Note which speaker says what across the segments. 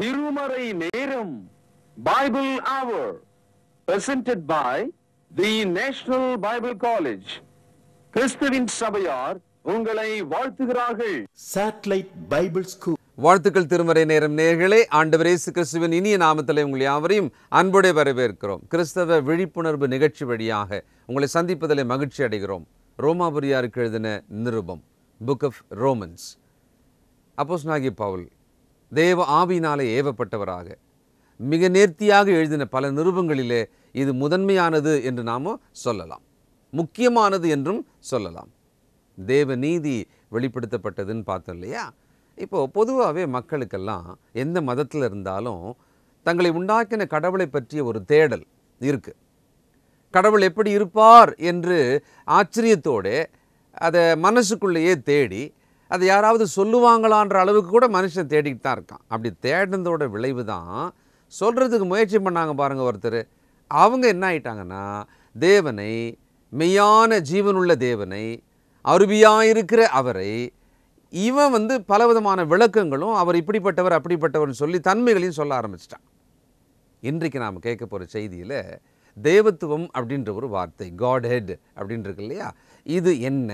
Speaker 1: திருமறை நேரம் Bible hour presented by the National Bible College கிறிஸ்துவின் சபையார் உங்களை வாழ்த்துகிறார்கள்
Speaker 2: Satellite Bible School.
Speaker 3: வாழ்த்துக்கள் திருமறை நேரம் நேர்களே ஆண்டவர் இயேசு கிறிஸ்துவின் இனிய நாமத்தில் உங்கள் யாவரையும் அன்போடு வரவேற்கிறோம் கிறிஸ்தவ விழிப்புணர்வு நிகழ்ச்சி வழியாக உங்களை சந்திப்பதில் மகிழ்ச்சி அடைகிறோம் ரோமாபுரியாருக்கு எழுதின நிருபம் புக் ஆஃப் ரோமன்ஸ் அப்போஸ் நாகி பவுல் தேவ ஆவியினாலே ஏவப்பட்டவராக மிக நேர்த்தியாக எழுதின பல நிருபங்களிலே இது முதன்மையானது என்று நாம சொல்லலாம் முக்கியமானது என்றும் சொல்லலாம் தேவ நீதி வெளிப்படுத்தப்பட்டதுன்னு பார்த்தோம் இல்லையா இப்போது பொதுவாகவே மக்களுக்கெல்லாம் எந்த மதத்தில் இருந்தாலும் தங்களை உண்டாக்கின கடவுளை பற்றிய ஒரு தேடல் இருக்குது கடவுள் எப்படி இருப்பார் என்று ஆச்சரியத்தோட அதை மனசுக்குள்ளேயே தேடி அதை யாராவது சொல்லுவாங்களான்ற அளவுக்கு கூட மனுஷன் தேடிக்கிட்டு தான் இருக்கான் அப்படி தேடினதோட விளைவு தான் சொல்கிறதுக்கு முயற்சி பண்ணாங்க பாருங்கள் ஒருத்தர் அவங்க என்ன ஆயிட்டாங்கன்னா தேவனை மெய்யான ஜீவனுள்ள தேவனை அருவியாயிருக்கிற அவரை இவன் வந்து பலவிதமான விளக்கங்களும் அவர் இப்படிப்பட்டவர் அப்படிப்பட்டவர்னு சொல்லி தன்மைகளையும் சொல்ல ஆரம்பிச்சிட்டான் இன்றைக்கு நாம் கேட்க போகிற செய்தியில் தேவத்துவம் அப்படின்ற ஒரு வார்த்தை காட் ஹெட் அப்படின்னு இருக்கு இல்லையா இது என்ன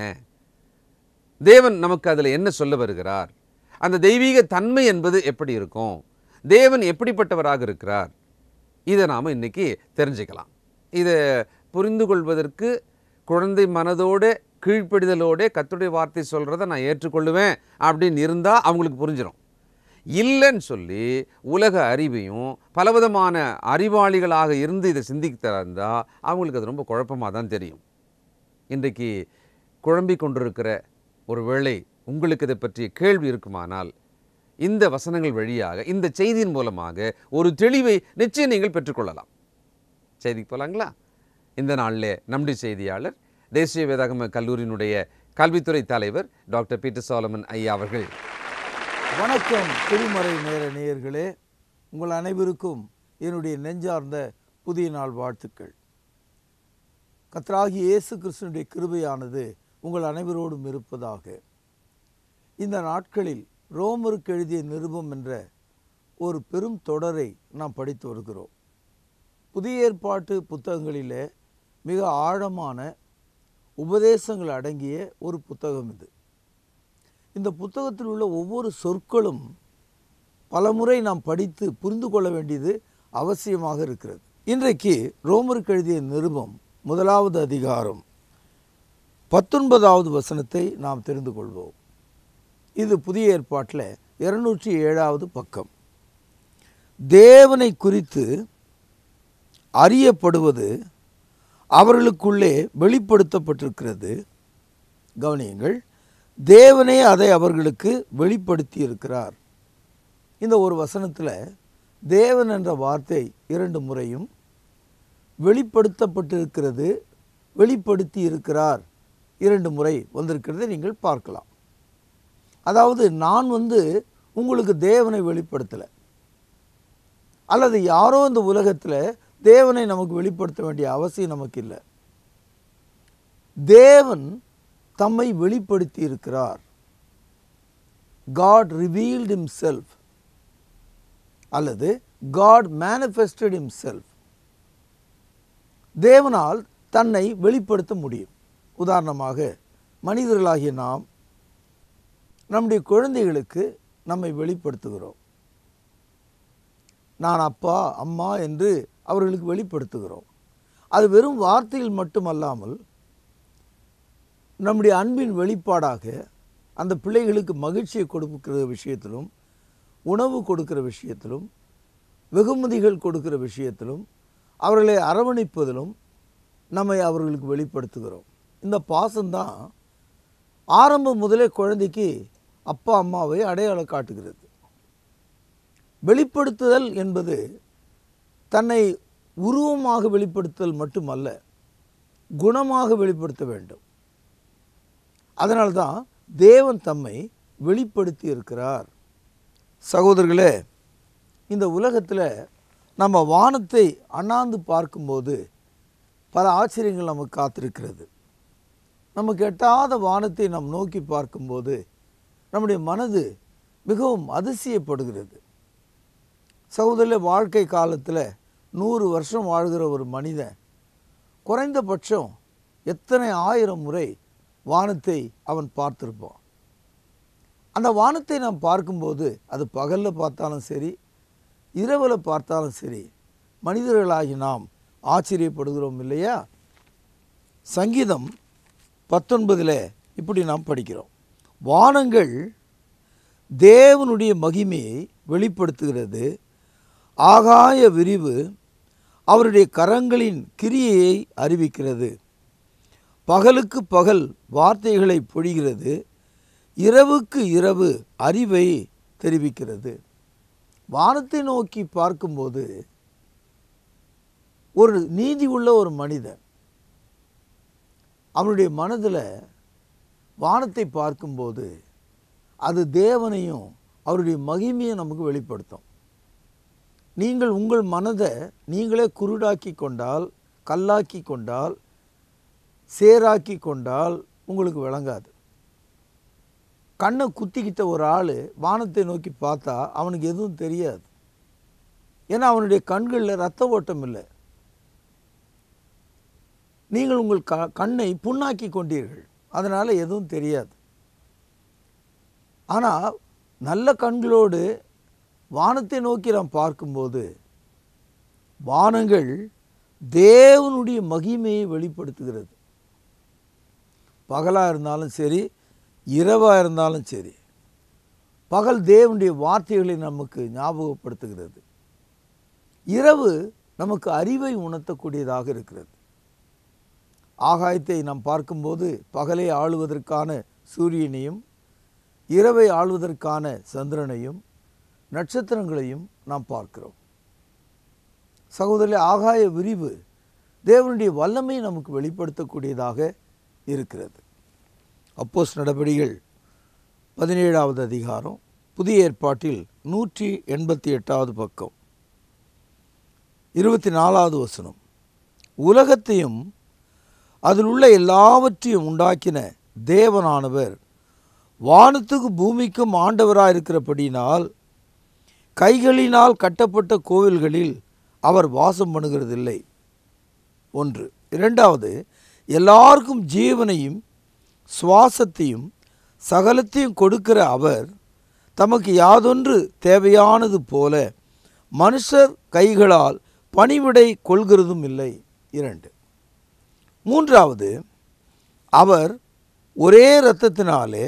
Speaker 3: தேவன் நமக்கு அதில் என்ன சொல்ல வருகிறார் அந்த தெய்வீக தன்மை என்பது எப்படி இருக்கும் தேவன் எப்படிப்பட்டவராக இருக்கிறார் இதை நாம் இன்னைக்கு தெரிஞ்சுக்கலாம் இதை புரிந்து கொள்வதற்கு குழந்தை மனதோடு கீழ்ப்படிதலோட கத்துடைய வார்த்தை சொல்கிறத நான் ஏற்றுக்கொள்ளுவேன் அப்படின்னு இருந்தால் அவங்களுக்கு புரிஞ்சிடும் இல்லைன்னு சொல்லி உலக அறிவையும் பலவிதமான அறிவாளிகளாக இருந்து இதை சிந்திக்க இருந்தால் அவங்களுக்கு அது ரொம்ப குழப்பமாக தான் தெரியும் இன்றைக்கு குழம்பிக் கொண்டிருக்கிற ஒரு வேளை உங்களுக்கு இதை பற்றிய கேள்வி இருக்குமானால் இந்த வசனங்கள் வழியாக இந்த செய்தியின் மூலமாக ஒரு தெளிவை நிச்சயம் நீங்கள் பெற்றுக்கொள்ளலாம் செய்திக்கு போகலாங்களா இந்த நாளில் நம்முடைய செய்தியாளர் தேசிய வேதாகம கல்லூரியினுடைய கல்வித்துறை தலைவர் டாக்டர் பீட்டர் சாலமன் ஐயா அவர்கள்
Speaker 4: வணக்கம் திருமறை நேர நேயர்களே உங்கள் அனைவருக்கும் என்னுடைய நெஞ்சார்ந்த புதிய நாள் வாழ்த்துக்கள் கத்ராகி இயேசு கிறிஸ்துனுடைய கிருபையானது உங்கள் அனைவரோடும் இருப்பதாக இந்த நாட்களில் ரோமருக்கு எழுதிய நிருபம் என்ற ஒரு பெரும் தொடரை நாம் படித்து வருகிறோம் புதிய ஏற்பாட்டு புத்தகங்களிலே மிக ஆழமான உபதேசங்கள் அடங்கிய ஒரு புத்தகம் இது இந்த புத்தகத்தில் உள்ள ஒவ்வொரு சொற்களும் பலமுறை நாம் படித்து புரிந்து கொள்ள வேண்டியது அவசியமாக இருக்கிறது இன்றைக்கு ரோமருக்கு எழுதிய நிருபம் முதலாவது அதிகாரம் பத்தொன்பதாவது வசனத்தை நாம் தெரிந்து கொள்வோம் இது புதிய ஏற்பாட்டில் இருநூற்றி ஏழாவது பக்கம் தேவனை குறித்து அறியப்படுவது அவர்களுக்குள்ளே வெளிப்படுத்தப்பட்டிருக்கிறது கவனியுங்கள் தேவனே அதை அவர்களுக்கு வெளிப்படுத்தி இருக்கிறார் இந்த ஒரு வசனத்தில் தேவன் என்ற வார்த்தை இரண்டு முறையும் வெளிப்படுத்தப்பட்டிருக்கிறது வெளிப்படுத்தி இருக்கிறார் இரண்டு முறை வந்திருக்கிறதை நீங்கள் பார்க்கலாம் அதாவது நான் வந்து உங்களுக்கு தேவனை வெளிப்படுத்தலை அல்லது யாரோ இந்த உலகத்தில் தேவனை நமக்கு வெளிப்படுத்த வேண்டிய அவசியம் நமக்கு இல்லை தேவன் தம்மை வெளிப்படுத்தி இருக்கிறார் காட் ரிவீல்டு himself அல்லது காட் மேனிஃபெஸ்டட் himself தேவனால் தன்னை வெளிப்படுத்த முடியும் உதாரணமாக மனிதர்களாகிய நாம் நம்முடைய குழந்தைகளுக்கு நம்மை வெளிப்படுத்துகிறோம் நான் அப்பா அம்மா என்று அவர்களுக்கு வெளிப்படுத்துகிறோம் அது வெறும் வார்த்தையில் மட்டுமல்லாமல் நம்முடைய அன்பின் வெளிப்பாடாக அந்த பிள்ளைகளுக்கு மகிழ்ச்சியை கொடுக்கிற விஷயத்திலும் உணவு கொடுக்கிற விஷயத்திலும் வெகுமதிகள் கொடுக்கிற விஷயத்திலும் அவர்களை அரவணைப்பதிலும் நம்மை அவர்களுக்கு வெளிப்படுத்துகிறோம் இந்த பாசம்தான் ஆரம்பம் முதலே குழந்தைக்கு அப்பா அம்மாவை அடையாளம் காட்டுகிறது வெளிப்படுத்துதல் என்பது தன்னை உருவமாக வெளிப்படுத்துதல் மட்டுமல்ல குணமாக வெளிப்படுத்த வேண்டும் அதனால்தான் தேவன் தம்மை வெளிப்படுத்தி இருக்கிறார் சகோதரர்களே இந்த உலகத்தில் நம்ம வானத்தை அண்ணாந்து பார்க்கும்போது பல ஆச்சரியங்கள் நமக்கு காத்திருக்கிறது நமக்கு எட்டாத வானத்தை நாம் நோக்கி பார்க்கும்போது நம்முடைய மனது மிகவும் அதிசயப்படுகிறது சகோதர வாழ்க்கை காலத்தில் நூறு வருஷம் வாழ்கிற ஒரு மனிதன் குறைந்தபட்சம் எத்தனை ஆயிரம் முறை வானத்தை அவன் பார்த்திருப்பான் அந்த வானத்தை நாம் பார்க்கும்போது அது பகலில் பார்த்தாலும் சரி இரவில் பார்த்தாலும் சரி மனிதர்களாகி நாம் ஆச்சரியப்படுகிறோம் இல்லையா சங்கீதம் பத்தொன்பதில் இப்படி நாம் படிக்கிறோம் வானங்கள் தேவனுடைய மகிமையை வெளிப்படுத்துகிறது ஆகாய விரிவு அவருடைய கரங்களின் கிரியையை அறிவிக்கிறது பகலுக்கு பகல் வார்த்தைகளை பொழிகிறது இரவுக்கு இரவு அறிவை தெரிவிக்கிறது வானத்தை நோக்கி பார்க்கும்போது ஒரு நீதி உள்ள ஒரு மனிதன் அவனுடைய மனதில் வானத்தை பார்க்கும்போது அது தேவனையும் அவருடைய மகிமையும் நமக்கு வெளிப்படுத்தும் நீங்கள் உங்கள் மனதை நீங்களே குருடாக்கி கொண்டால் கல்லாக்கி கொண்டால் சேராக்கி கொண்டால் உங்களுக்கு விளங்காது கண்ணை குத்திக்கிட்ட ஒரு ஆள் வானத்தை நோக்கி பார்த்தா அவனுக்கு எதுவும் தெரியாது ஏன்னா அவனுடைய கண்களில் ரத்த ஓட்டம் இல்லை நீங்கள் உங்கள் க கண்ணை புண்ணாக்கி கொண்டீர்கள் அதனால் எதுவும் தெரியாது ஆனால் நல்ல கண்களோடு வானத்தை நோக்கி நாம் பார்க்கும்போது வானங்கள் தேவனுடைய மகிமையை வெளிப்படுத்துகிறது பகலாக இருந்தாலும் சரி இரவாக இருந்தாலும் சரி பகல் தேவனுடைய வார்த்தைகளை நமக்கு ஞாபகப்படுத்துகிறது இரவு நமக்கு அறிவை உணர்த்தக்கூடியதாக இருக்கிறது ஆகாயத்தை நாம் பார்க்கும்போது பகலை ஆளுவதற்கான சூரியனையும் இரவை ஆளுவதற்கான சந்திரனையும் நட்சத்திரங்களையும் நாம் பார்க்கிறோம் சகோதரி ஆகாய விரிவு தேவனுடைய வல்லமை நமக்கு வெளிப்படுத்தக்கூடியதாக இருக்கிறது அப்போஸ் நடபடிகள் பதினேழாவது அதிகாரம் புதிய ஏற்பாட்டில் நூற்றி எண்பத்தி எட்டாவது பக்கம் இருபத்தி நாலாவது வசனம் உலகத்தையும் அதில் உள்ள எல்லாவற்றையும் உண்டாக்கின தேவனானவர் வானத்துக்கு பூமிக்கும் ஆண்டவராக இருக்கிறபடியினால் கைகளினால் கட்டப்பட்ட கோவில்களில் அவர் வாசம் பண்ணுகிறதில்லை ஒன்று இரண்டாவது எல்லாருக்கும் ஜீவனையும் சுவாசத்தையும் சகலத்தையும் கொடுக்கிற அவர் தமக்கு யாதொன்று தேவையானது போல மனுஷர் கைகளால் பணிவிடை கொள்கிறதும் இல்லை இரண்டு மூன்றாவது அவர் ஒரே இரத்தத்தினாலே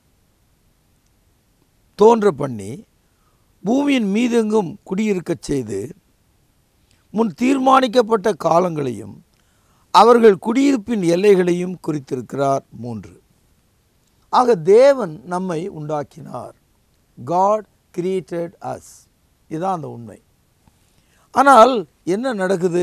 Speaker 4: தோன்ற பண்ணி பூமியின் மீதெங்கும் குடியிருக்கச் செய்து முன் தீர்மானிக்கப்பட்ட காலங்களையும் அவர்கள் குடியிருப்பின் எல்லைகளையும் குறித்திருக்கிறார் மூன்று ஆக தேவன் நம்மை உண்டாக்கினார் காட் கிரியேட்டட் அஸ் இதுதான் அந்த உண்மை ஆனால் என்ன நடக்குது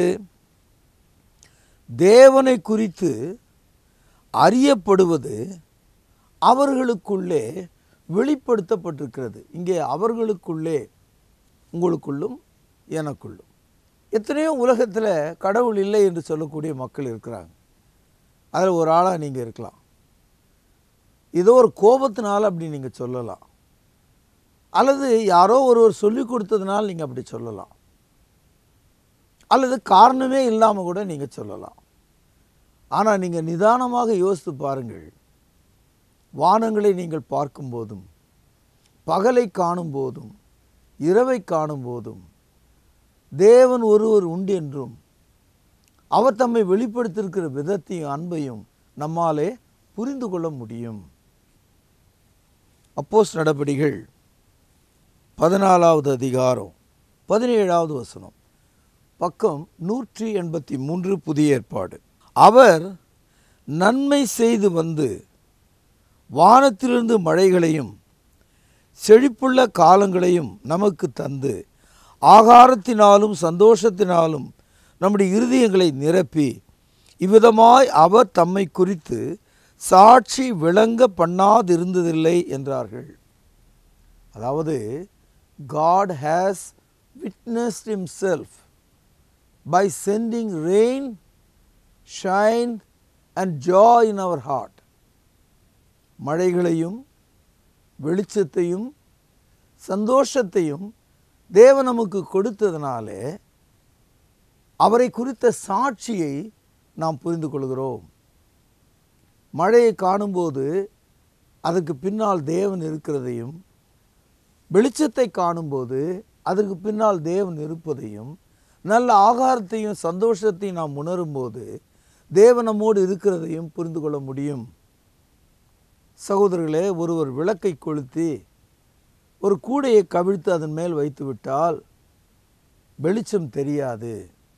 Speaker 4: தேவனை குறித்து அறியப்படுவது அவர்களுக்குள்ளே வெளிப்படுத்தப்பட்டிருக்கிறது இங்கே அவர்களுக்குள்ளே உங்களுக்குள்ளும் எனக்குள்ளும் எத்தனையோ உலகத்தில் கடவுள் இல்லை என்று சொல்லக்கூடிய மக்கள் இருக்கிறாங்க அதில் ஒரு ஆளாக நீங்கள் இருக்கலாம் ஏதோ ஒரு கோபத்தினால அப்படி நீங்கள் சொல்லலாம் அல்லது யாரோ ஒருவர் சொல்லி கொடுத்ததுனால நீங்கள் அப்படி சொல்லலாம் அல்லது காரணமே இல்லாமல் கூட நீங்கள் சொல்லலாம் ஆனால் நீங்கள் நிதானமாக யோசித்து பாருங்கள் வானங்களை நீங்கள் பார்க்கும்போதும் பகலை காணும் போதும் இரவை காணும் போதும் தேவன் ஒருவர் உண்டு என்றும் அவர் தம்மை வெளிப்படுத்தியிருக்கிற விதத்தையும் அன்பையும் நம்மாலே புரிந்து கொள்ள முடியும் அப்போஸ் நடபடிகள் பதினாலாவது அதிகாரம் பதினேழாவது வசனம் பக்கம் நூற்றி எண்பத்தி மூன்று புதிய ஏற்பாடு அவர் நன்மை செய்து வந்து வானத்திலிருந்து மழைகளையும் செழிப்புள்ள காலங்களையும் நமக்கு தந்து ஆகாரத்தினாலும் சந்தோஷத்தினாலும் நம்முடைய இருதயங்களை நிரப்பி இவ்விதமாய் அவர் தம்மை குறித்து சாட்சி விளங்க பண்ணாதிருந்ததில்லை என்றார்கள் அதாவது God has witnessed himself by sending rain, shine and joy in our heart. மழைகளையும் வெளிச்சத்தையும் சந்தோஷத்தையும் தேவன் நமக்கு கொடுத்ததுனாலே அவரை குறித்த சாட்சியை நாம் புரிந்து கொள்கிறோம் மழையை காணும்போது அதற்கு பின்னால் தேவன் இருக்கிறதையும் வெளிச்சத்தை காணும்போது அதற்கு பின்னால் தேவன் இருப்பதையும் நல்ல ஆகாரத்தையும் சந்தோஷத்தையும் நாம் உணரும்போது தேவன் நம்மோடு இருக்கிறதையும் புரிந்து கொள்ள முடியும் சகோதரர்களே ஒருவர் விளக்கை கொளுத்தி ஒரு கூடையை கவிழ்த்து அதன் மேல் வைத்து விட்டால் வெளிச்சம் தெரியாது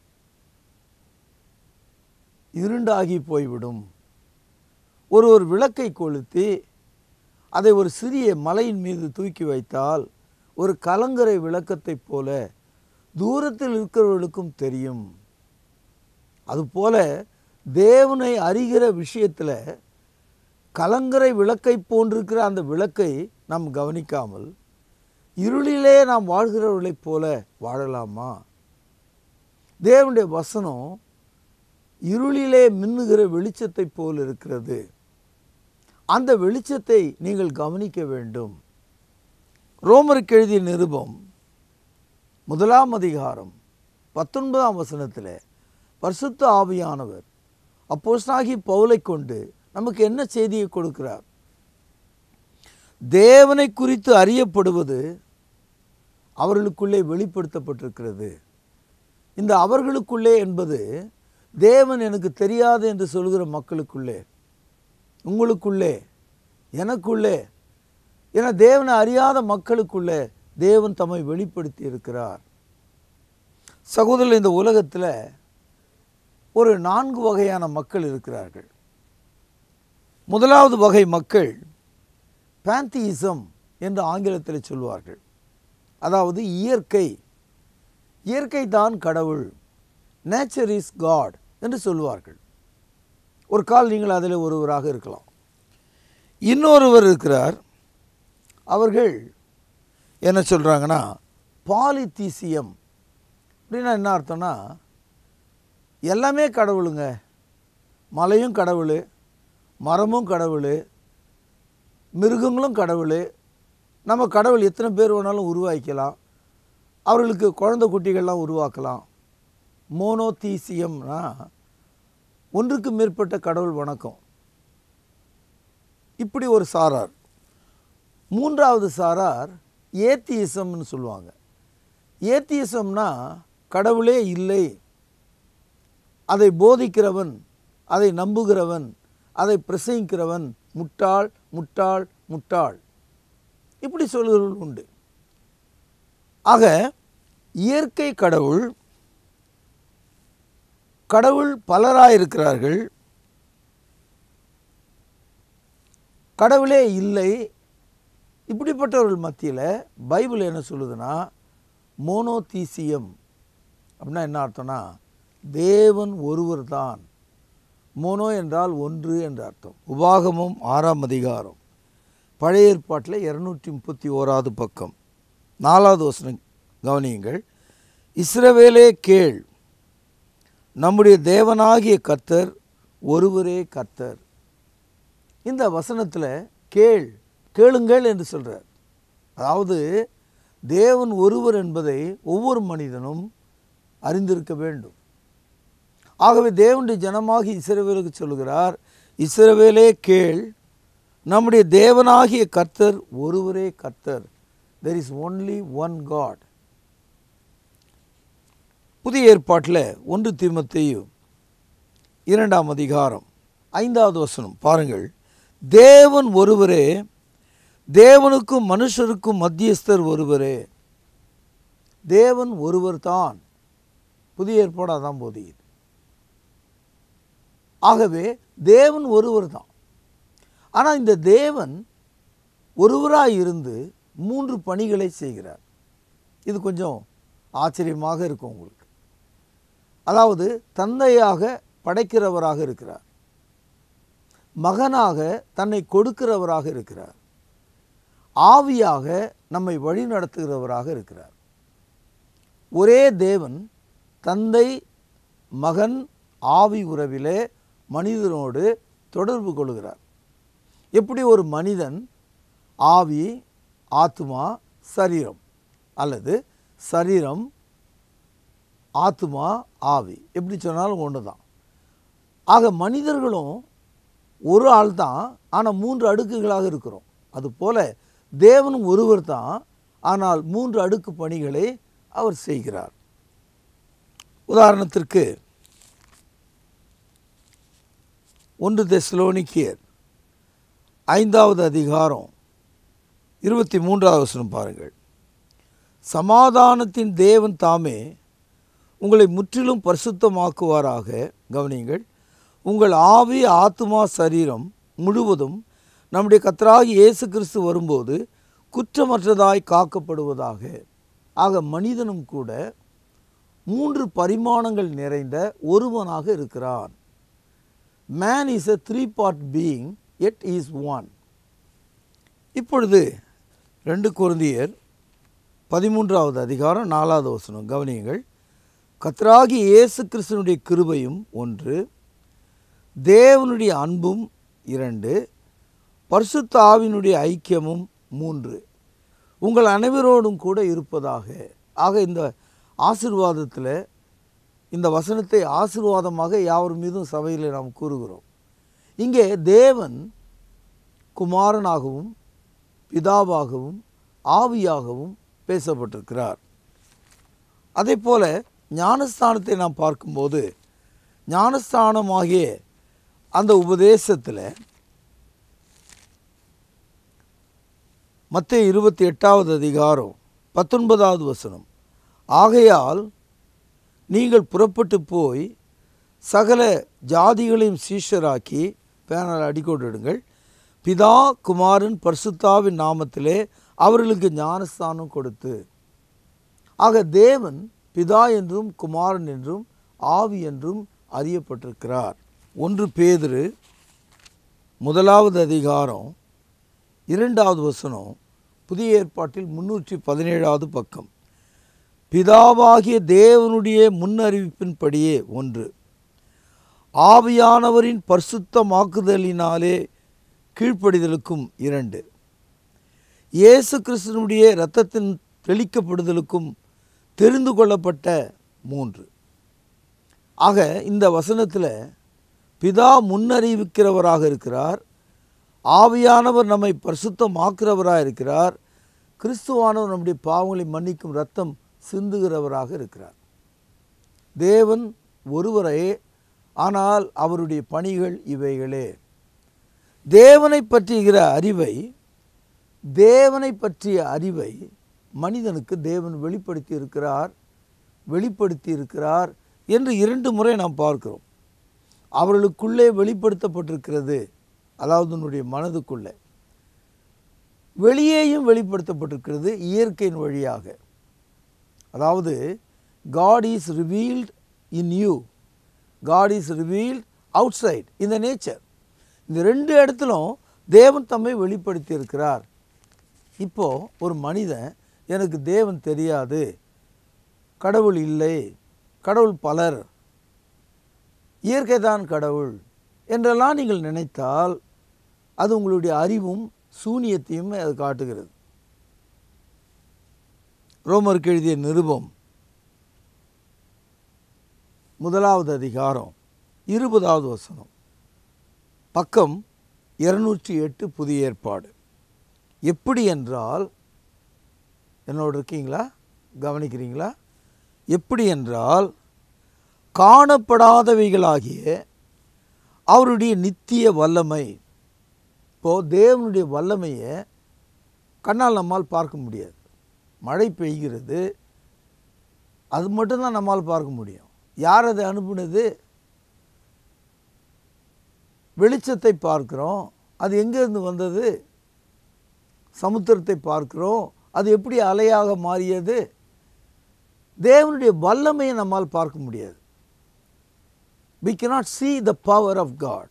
Speaker 4: இருண்டாகி போய்விடும் ஒருவர் விளக்கை கொளுத்தி அதை ஒரு சிறிய மலையின் மீது தூக்கி வைத்தால் ஒரு கலங்கரை விளக்கத்தைப் போல தூரத்தில் இருக்கிறவர்களுக்கும் தெரியும் அதுபோல தேவனை அறிகிற விஷயத்தில் கலங்கரை விளக்கை போன்றிருக்கிற அந்த விளக்கை நாம் கவனிக்காமல் இருளிலே நாம் வாழ்கிறவர்களைப் போல வாழலாமா தேவனுடைய வசனம் இருளிலே மின்னுகிற வெளிச்சத்தைப் போல் இருக்கிறது அந்த வெளிச்சத்தை நீங்கள் கவனிக்க வேண்டும் ரோமருக்கு எழுதிய நிருபம் முதலாம் அதிகாரம் பத்தொன்பதாம் வசனத்தில் பரிசுத்த ஆவியானவர் அப்போஸ்தலனாகிய பவுலை கொண்டு நமக்கு என்ன செய்தியை கொடுக்கிறார் தேவனை குறித்து அறியப்படுவது அவர்களுக்குள்ளே வெளிப்படுத்தப்பட்டிருக்கிறது இந்த அவர்களுக்குள்ளே என்பது தேவன் எனக்கு தெரியாது என்று சொல்கிற மக்களுக்குள்ளே உங்களுக்குள்ளே எனக்குள்ளே என தேவனை அறியாத மக்களுக்குள்ளே தேவன் தம்மை வெளிப்படுத்தி இருக்கிறார் சகோதரர் இந்த உலகத்தில் ஒரு நான்கு வகையான மக்கள் இருக்கிறார்கள் முதலாவது வகை மக்கள் பேந்தியிசம் என்று ஆங்கிலத்தில் சொல்வார்கள் அதாவது இயற்கை இயற்கை தான் கடவுள் நேச்சர் இஸ் காட் என்று சொல்வார்கள் ஒரு கால் நீங்கள் அதில் ஒருவராக இருக்கலாம் இன்னொருவர் இருக்கிறார் அவர்கள் என்ன சொல்கிறாங்கன்னா பாலித்தீசியம் அப்படின்னா என்ன அர்த்தம்னா எல்லாமே கடவுளுங்க மலையும் கடவுள் மரமும் கடவுள் மிருகங்களும் கடவுள் நம்ம கடவுள் எத்தனை பேர் வேணாலும் உருவாக்கலாம் அவர்களுக்கு குழந்தை குட்டிகள்லாம் உருவாக்கலாம் மோனோதீசியம்னா ஒன்றுக்கு மேற்பட்ட கடவுள் வணக்கம் இப்படி ஒரு சாரார் மூன்றாவது சாரார் ஏத்தியிசம்னு சொல்லுவாங்க ஏத்தியிசம்னா கடவுளே இல்லை அதை போதிக்கிறவன் அதை நம்புகிறவன் அதை பிரசங்கிக்கிறவன் முட்டாள் முட்டாள் முட்டாள் இப்படி சொல்கிறவர்கள் உண்டு ஆக இயற்கை கடவுள் கடவுள் பலராயிருக்கிறார்கள் கடவுளே இல்லை இப்படிப்பட்டவர்கள் மத்தியில் பைபிள் என்ன சொல்லுதுன்னா மோனோதீசியம் அப்படின்னா என்ன அர்த்தம்னா தேவன் ஒருவர் தான் மோனோ என்றால் ஒன்று என்ற அர்த்தம் உபாகமம் ஆறாம் அதிகாரம் பழைய ஏற்பாட்டில் இரநூற்றி முப்பத்தி ஓராவது பக்கம் நாலாவது வசனம் கவனியுங்கள் இஸ்ரவேலே கேள் நம்முடைய தேவனாகிய கர்த்தர் ஒருவரே கர்த்தர் இந்த வசனத்தில் கேள் கேளுங்கள் என்று சொல்கிறார் அதாவது தேவன் ஒருவர் என்பதை ஒவ்வொரு மனிதனும் அறிந்திருக்க வேண்டும் ஆகவே தேவனுடைய ஜனமாகி இஸ்ரவேலுக்கு சொல்கிறார் இஸ்ரவேலே கேள் நம்முடைய தேவனாகிய கர்த்தர் ஒருவரே கர்த்தர் there is only one God புதிய ஏற்பாட்டில் ஒன்று தீமத்தையும் இரண்டாம் அதிகாரம் ஐந்தாவது வசனம் பாருங்கள் தேவன் ஒருவரே தேவனுக்கும் மனுஷருக்கும் மத்தியஸ்தர் ஒருவரே தேவன் ஒருவர் தான் புதிய ஏற்பாடாக தான் போதியுது ஆகவே தேவன் ஒருவர் தான் ஆனால் இந்த தேவன் ஒருவராய் இருந்து மூன்று பணிகளை செய்கிறார் இது கொஞ்சம் ஆச்சரியமாக இருக்கும் உங்களுக்கு அதாவது தந்தையாக படைக்கிறவராக இருக்கிறார் மகனாக தன்னை கொடுக்கிறவராக இருக்கிறார் ஆவியாக நம்மை வழி நடத்துகிறவராக இருக்கிறார் ஒரே தேவன் தந்தை மகன் ஆவி உறவிலே மனிதனோடு தொடர்பு கொள்கிறார் எப்படி ஒரு மனிதன் ஆவி ஆத்மா சரீரம் அல்லது சரீரம் ஆத்மா ஆவி எப்படி சொன்னாலும் ஒன்று தான் ஆக மனிதர்களும் ஒரு ஆள் தான் ஆனால் மூன்று அடுக்குகளாக இருக்கிறோம் அதுபோல தேவனும் ஒருவர் தான் ஆனால் மூன்று அடுக்கு பணிகளை அவர் செய்கிறார் உதாரணத்திற்கு ஒன்று தெஸ்லோனிக்கியர் ஐந்தாவது அதிகாரம் இருபத்தி மூன்றாவது வசனம் பாருங்கள் சமாதானத்தின் தேவன் தாமே உங்களை முற்றிலும் பரிசுத்தமாக்குவாராக கவனியுங்கள் உங்கள் ஆவி ஆத்துமா சரீரம் முழுவதும் நம்முடைய கத்தராகி இயேசு கிறிஸ்து வரும்போது குற்றமற்றதாய் காக்கப்படுவதாக ஆக மனிதனும் கூட மூன்று பரிமாணங்கள் நிறைந்த ஒருவனாக இருக்கிறான் man is a three part being it is one இப்பொழுது ரெண்டு குருந்தியர் பதிமூன்றாவது அதிகாரம் நாலாவது வசனம் கவனியுங்கள் கத்ராகி இயேசு கிறிஸ்தனுடைய கிருபையும் ஒன்று தேவனுடைய அன்பும் இரண்டு பரிசுத்த ஆவியினுடைய ஐக்கியமும் மூன்று உங்கள் அனைவரோடும் கூட இருப்பதாக ஆக இந்த ஆசிர்வாதத்தில் இந்த வசனத்தை ஆசிர்வாதமாக யாவர் மீதும் சபையில் நாம் கூறுகிறோம் இங்கே தேவன் குமாரனாகவும் பிதாவாகவும் ஆவியாகவும் பேசப்பட்டிருக்கிறார் அதே போல ஞானஸ்தானத்தை நாம் பார்க்கும்போது ஞானஸ்தானமாகிய அந்த உபதேசத்தில் மத்திய இருபத்தி எட்டாவது அதிகாரம் பத்தொன்பதாவது வசனம் ஆகையால் நீங்கள் புறப்பட்டு போய் சகல ஜாதிகளையும் சீஷராக்கி பேனல் அடிக்கோடிடுங்கள் பிதா குமாரன் பரிசுத்தாவின் நாமத்திலே அவர்களுக்கு ஞானஸ்தானம் கொடுத்து ஆக தேவன் பிதா என்றும் குமாரன் என்றும் ஆவி என்றும் அறியப்பட்டிருக்கிறார் ஒன்று பேதுரு முதலாவது அதிகாரம் இரண்டாவது வசனம் புதிய ஏற்பாட்டில் முன்னூற்றி பதினேழாவது பக்கம் பிதாவாகிய தேவனுடைய முன்னறிவிப்பின்படியே ஒன்று ஆவியானவரின் பரிசுத்தமாக்குதலினாலே கீழ்ப்படிதலுக்கும் இரண்டு இயேசு கிறிஸ்துனுடைய இரத்தத்தின் தெளிக்கப்படுதலுக்கும் தெரிந்து கொள்ளப்பட்ட மூன்று ஆக இந்த வசனத்தில் பிதா முன்னறிவிக்கிறவராக இருக்கிறார் ஆவியானவர் நம்மை பரிசுத்தமாக்குறவராக இருக்கிறார் கிறிஸ்துவானவர் நம்முடைய பாவங்களை மன்னிக்கும் ரத்தம் சிந்துகிறவராக இருக்கிறார் தேவன் ஒருவரே ஆனால் அவருடைய பணிகள் இவைகளே தேவனை பற்றுகிற அறிவை தேவனை பற்றிய அறிவை மனிதனுக்கு தேவன் வெளிப்படுத்தி இருக்கிறார் வெளிப்படுத்தி இருக்கிறார் என்று இரண்டு முறை நாம் பார்க்கிறோம் அவர்களுக்குள்ளே வெளிப்படுத்தப்பட்டிருக்கிறது அதாவது உன்னுடைய மனதுக்குள்ளே வெளியேயும் வெளிப்படுத்தப்பட்டிருக்கிறது இயற்கையின் வழியாக அதாவது God is revealed in you God is revealed outside இந்த நேச்சர் இந்த ரெண்டு இடத்திலும் தேவன் தம்மை வெளிப்படுத்தி இருக்கிறார் இப்போ ஒரு மனிதன் எனக்கு தேவன் தெரியாது கடவுள் இல்லை கடவுள் பலர் இயற்கை தான் கடவுள் என்றெல்லாம் நீங்கள் நினைத்தால் அது உங்களுடைய அறிவும் சூனியத்தையும் அது காட்டுகிறது ரோமருக்கு எழுதிய நிருபம் முதலாவது அதிகாரம் இருபதாவது வசனம் பக்கம் இருநூற்றி எட்டு புதிய ஏற்பாடு எப்படி என்றால் என்னோடு இருக்கீங்களா கவனிக்கிறீங்களா எப்படி என்றால் காணப்படாதவைகளாகிய அவருடைய நித்திய வல்லமை இப்போது தேவனுடைய வல்லமையை கண்ணால் நம்மால் பார்க்க முடியாது மழை பெய்கிறது அது மட்டும்தான் நம்மால் பார்க்க முடியும் யார் அதை அனுப்புனது வெளிச்சத்தை பார்க்கிறோம் அது எங்கேருந்து வந்தது சமுத்திரத்தை பார்க்கிறோம் அது எப்படி அலையாக மாறியது தேவனுடைய வல்லமையை நம்மால் பார்க்க முடியாது we cannot see the power of God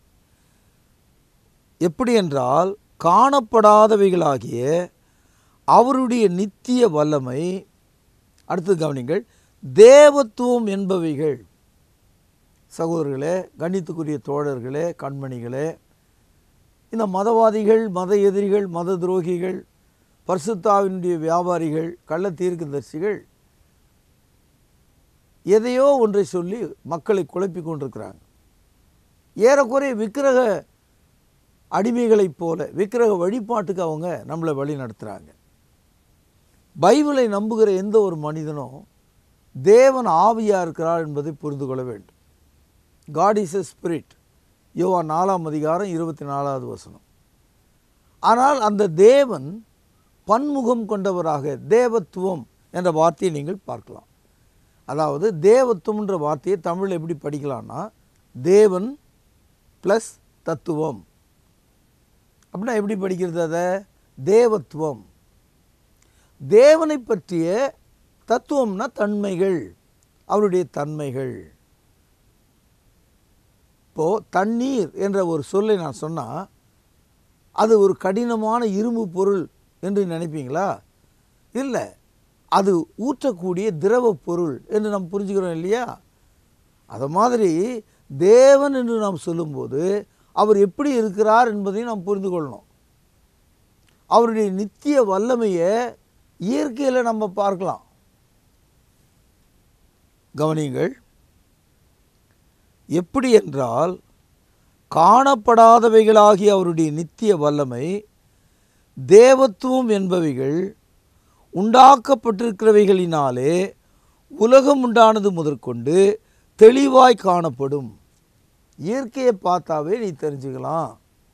Speaker 4: எப்படி என்றால் காணப்படாதவைகளாகிய அவருடைய நித்திய வல்லமை அடுத்து கவனிங்கள் தேவத்துவம் என்பவைகள் சகோதரர்களே கண்ணியத்துக்குரிய தோழர்களே கண்மணிகளே இந்த மதவாதிகள் மத எதிரிகள் மத துரோகிகள் பரிசுத்தாவினுடைய வியாபாரிகள் கள்ள தீர்க்கதரிசிகள் எதையோ ஒன்றை சொல்லி மக்களை குழப்பிக் கொண்டிருக்கிறாங்க ஏறக்குறைய விக்கிரக அடிமைகளைப் போல விக்கிரக வழிபாட்டுக்கு அவங்க நம்மளை வழி நடத்துகிறாங்க பைபிளை நம்புகிற எந்த ஒரு மனிதனும் தேவன் ஆவியாக இருக்கிறார் என்பதை புரிந்து கொள்ள வேண்டும் காட் இஸ் எ ஸ்பிரிட் யோவா நாலாம் அதிகாரம் இருபத்தி நாலாவது வசனம் ஆனால் அந்த தேவன் பன்முகம் கொண்டவராக தேவத்துவம் என்ற வார்த்தையை நீங்கள் பார்க்கலாம் அதாவது தேவத்துவம்ன்ற வார்த்தையை தமிழில் எப்படி படிக்கலாம்னா தேவன் ப்ளஸ் தத்துவம் அப்படின்னா எப்படி படிக்கிறது அதை தேவத்துவம் தேவனை பற்றிய தத்துவம்னா தன்மைகள் அவருடைய தன்மைகள் இப்போ தண்ணீர் என்ற ஒரு சொல்லை நான் சொன்னால் அது ஒரு கடினமான இரும்பு பொருள் என்று நினைப்பீங்களா இல்லை அது ஊற்றக்கூடிய திரவ பொருள் என்று நாம் புரிஞ்சுக்கிறோம் இல்லையா அது மாதிரி தேவன் என்று நாம் சொல்லும்போது அவர் எப்படி இருக்கிறார் என்பதையும் நாம் புரிந்து கொள்ளணும் அவருடைய நித்திய வல்லமையை இயற்கையில் நம்ம பார்க்கலாம் கவனியுங்கள் எப்படி என்றால் காணப்படாதவைகளாகிய அவருடைய நித்திய வல்லமை தேவத்துவம் என்பவைகள் உண்டாக்கப்பட்டிருக்கிறவைகளினாலே உலகம் உண்டானது முதற்கொண்டு தெளிவாய் காணப்படும் இயற்கையை பார்த்தாவே நீ தெரிஞ்சுக்கலாம்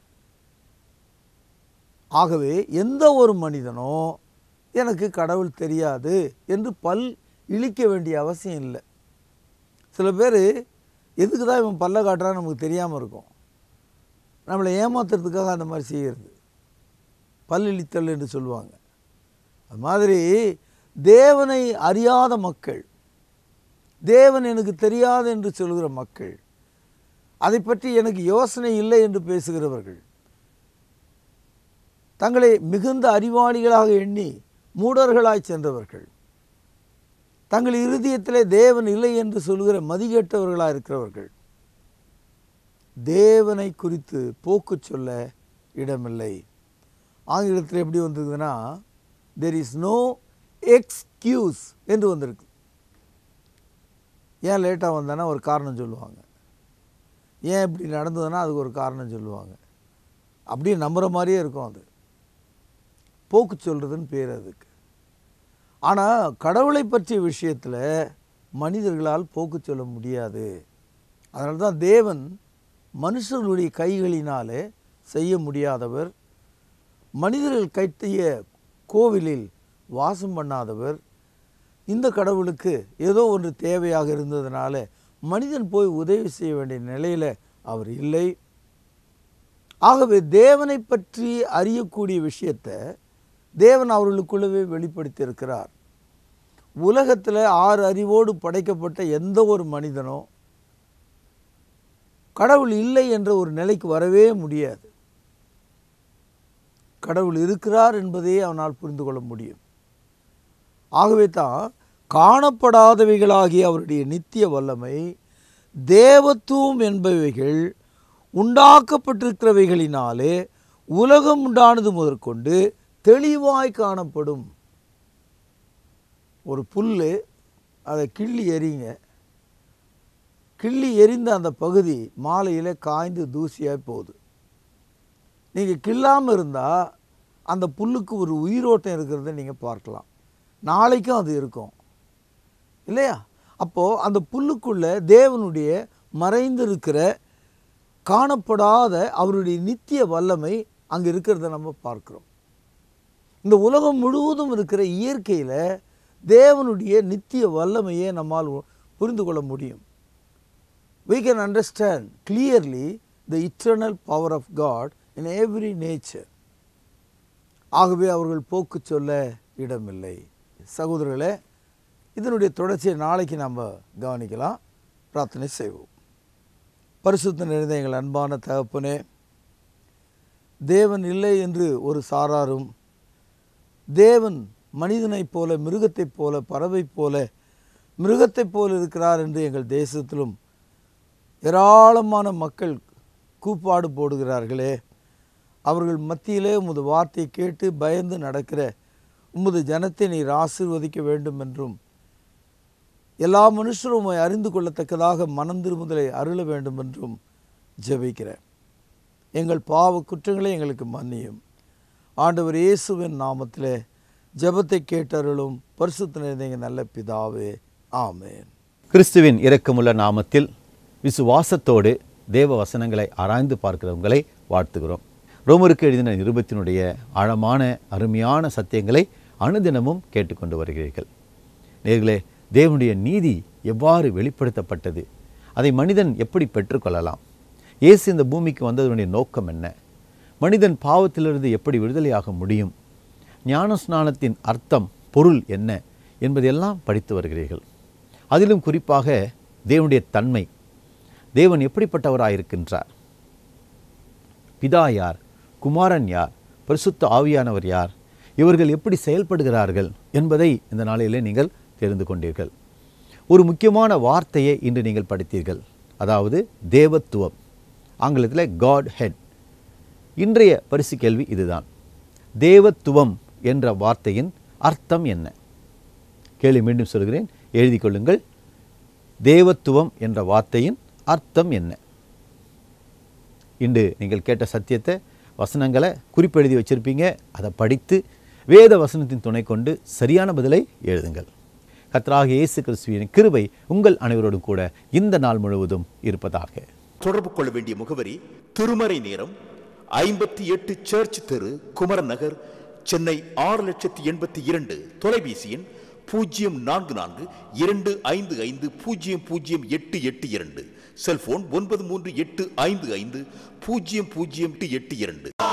Speaker 4: ஆகவே எந்த ஒரு மனிதனோ எனக்கு கடவுள் தெரியாது என்று பல் இழிக்க வேண்டிய அவசியம் இல்லை சில பேர் எதுக்கு தான் இவன் பல்ல காட்டுறான்னு நமக்கு தெரியாமல் இருக்கும் நம்மளை ஏமாத்துறதுக்காக அந்த மாதிரி செய்கிறது பல் இழித்தல் என்று சொல்லுவாங்க அது மாதிரி தேவனை அறியாத மக்கள் தேவன் எனக்கு தெரியாது என்று சொல்கிற மக்கள் அதை பற்றி எனக்கு யோசனை இல்லை என்று பேசுகிறவர்கள் தங்களை மிகுந்த அறிவாளிகளாக எண்ணி மூடர்களாய் சென்றவர்கள் தங்கள் இருதயத்திலே தேவன் இல்லை என்று சொல்கிற மதிகெட்டவர்களாக இருக்கிறவர்கள் தேவனை குறித்து போக்கு சொல்ல இடமில்லை ஆங்கிலத்தில் எப்படி வந்திருக்குதுன்னா தெர் இஸ் நோ எக்ஸ்கியூஸ் என்று வந்திருக்கு ஏன் லேட்டாக வந்தானா ஒரு காரணம் சொல்லுவாங்க ஏன் இப்படி நடந்ததுன்னா அதுக்கு ஒரு காரணம் சொல்லுவாங்க அப்படியே நம்புகிற மாதிரியே இருக்கும் அது போக்கு சொல்கிறதுன்னு பேர் அதுக்கு ஆனால் கடவுளை பற்றிய விஷயத்தில் மனிதர்களால் போக்கு சொல்ல முடியாது அதனால தான் தேவன் மனுஷர்களுடைய கைகளினாலே செய்ய முடியாதவர் மனிதர்கள் கட்டிய கோவிலில் வாசம் பண்ணாதவர் இந்த கடவுளுக்கு ஏதோ ஒன்று தேவையாக இருந்ததுனால மனிதன் போய் உதவி செய்ய வேண்டிய நிலையில் அவர் இல்லை ஆகவே தேவனை பற்றி அறியக்கூடிய விஷயத்தை தேவன் அவர்களுக்குள்ளவே வெளிப்படுத்தியிருக்கிறார் உலகத்தில் ஆறு அறிவோடு படைக்கப்பட்ட எந்த ஒரு மனிதனோ கடவுள் இல்லை என்ற ஒரு நிலைக்கு வரவே முடியாது கடவுள் இருக்கிறார் என்பதையே அவனால் புரிந்து கொள்ள முடியும் ஆகவே தான் காணப்படாதவைகளாகிய அவருடைய நித்திய வல்லமை தேவத்துவம் என்பவைகள் உண்டாக்கப்பட்டிருக்கிறவைகளினாலே உலகம் உண்டானது முதற்கொண்டு தெளிவாய் காணப்படும் ஒரு புல் அதை கிள்ளி எறிங்க கிள்ளி எரிந்த அந்த பகுதி மாலையில் காய்ந்து தூசியாக போகுது நீங்கள் கிள்ளாமல் இருந்தால் அந்த புல்லுக்கு ஒரு உயிரோட்டம் இருக்கிறத நீங்கள் பார்க்கலாம் நாளைக்கும் அது இருக்கும் இல்லையா அப்போது அந்த புல்லுக்குள்ளே தேவனுடைய மறைந்திருக்கிற காணப்படாத அவருடைய நித்திய வல்லமை அங்கே இருக்கிறத நம்ம பார்க்குறோம் இந்த உலகம் முழுவதும் இருக்கிற இயற்கையில் தேவனுடைய நித்திய வல்லமையை நம்மால் புரிந்து கொள்ள முடியும் we can understand clearly the eternal power of God in every nature ஆகவே அவர்கள் போக்கு சொல்ல இடமில்லை சகோதரர்களே இதனுடைய தொடர்ச்சியை நாளைக்கு நாம் கவனிக்கலாம் பிரார்த்தனை செய்வோம் பரிசுத்த நிறைந்த எங்கள் அன்பான தகப்பனே தேவன் இல்லை என்று ஒரு சாராரும் தேவன் மனிதனைப் போல மிருகத்தைப் போல பறவைப் போல மிருகத்தைப் போல இருக்கிறார் என்று எங்கள் தேசத்திலும் ஏராளமான மக்கள் கூப்பாடு போடுகிறார்களே அவர்கள் மத்தியிலே உமது வார்த்தை கேட்டு பயந்து நடக்கிற உமது ஜனத்தை நீர் ஆசீர்வதிக்க வேண்டும் என்றும் எல்லா மனுஷரும் உம்மை அறிந்து கொள்ளத்தக்கதாக மனம் திரும்புதலை அருள வேண்டும் என்றும் ஜெபிக்கிறேன் எங்கள் பாவ குற்றங்களை எங்களுக்கு மன்னியும் ஆண்டவர் இயேசுவின் நாமத்திலே ஜெபத்தை கேட்டருளும் பரிசுத்த நிறைந்த நல்ல பிதாவே ஆமென்
Speaker 2: கிறிஸ்துவின் இரக்கமுள்ள நாமத்தில் விசுவாசத்தோடு தேவ வசனங்களை ஆராய்ந்து பார்க்கிற உங்களை வாழ்த்துகிறோம் ரோமருக்கு எழுதின நிருபத்தினுடைய ஆழமான அருமையான சத்தியங்களை அனுதினமும் கேட்டுக்கொண்டு வருகிறீர்கள் நேர்களே தேவனுடைய நீதி எவ்வாறு வெளிப்படுத்தப்பட்டது அதை மனிதன் எப்படி பெற்றுக்கொள்ளலாம் இயேசு இந்த பூமிக்கு வந்ததனுடைய நோக்கம் என்ன மனிதன் பாவத்திலிருந்து எப்படி விடுதலையாக முடியும் ஞான ஸ்நானத்தின் அர்த்தம் பொருள் என்ன என்பதையெல்லாம் படித்து வருகிறீர்கள் அதிலும் குறிப்பாக தேவனுடைய தன்மை தேவன் எப்படிப்பட்டவராயிருக்கின்றார் பிதா யார் குமாரன் யார் பரிசுத்த ஆவியானவர் யார் இவர்கள் எப்படி செயல்படுகிறார்கள் என்பதை இந்த நாளிலே நீங்கள் தெரிந்து கொண்டீர்கள் ஒரு முக்கியமான வார்த்தையை இன்று நீங்கள் படித்தீர்கள் அதாவது தேவத்துவம் ஆங்கிலத்தில் காட் ஹெட் இன்றைய பரிசு கேள்வி இதுதான் தேவத்துவம் என்ற வார்த்தையின் அர்த்தம் என்ன கேள்வி மீண்டும் சொல்கிறேன் எழுதி கொள்ளுங்கள் தேவத்துவம் என்ற வார்த்தையின் அர்த்தம் என்ன இன்று நீங்கள் கேட்ட சத்தியத்தை வசனங்களை குறிப்பெழுதி வச்சிருப்பீங்க அதை படித்து வேத வசனத்தின் துணை கொண்டு சரியான பதிலை எழுதுங்கள் கர்த்தராகிய இயேசு கிறிஸ்துவின் கிருபை உங்கள் அனைவரோடும் கூட இந்த நாள் முழுவதும் இருப்பதாக
Speaker 5: தொடர்பு கொள்ள வேண்டிய முகவரி திருமறை நேரம் ஐம்பத்தி எட்டு சர்ச் தெரு குமரன் நகர் சென்னை ஆறு லட்சத்தி எண்பத்தி இரண்டு தொலைபேசி எண் பூஜ்ஜியம் நான்கு நான்கு இரண்டு ஐந்து ஐந்து பூஜ்ஜியம் பூஜ்ஜியம் எட்டு எட்டு இரண்டு செல்போன் ஒன்பது மூன்று எட்டு ஐந்து ஐந்து பூஜ்ஜியம் பூஜ்ஜியம் எட்டு எட்டு இரண்டு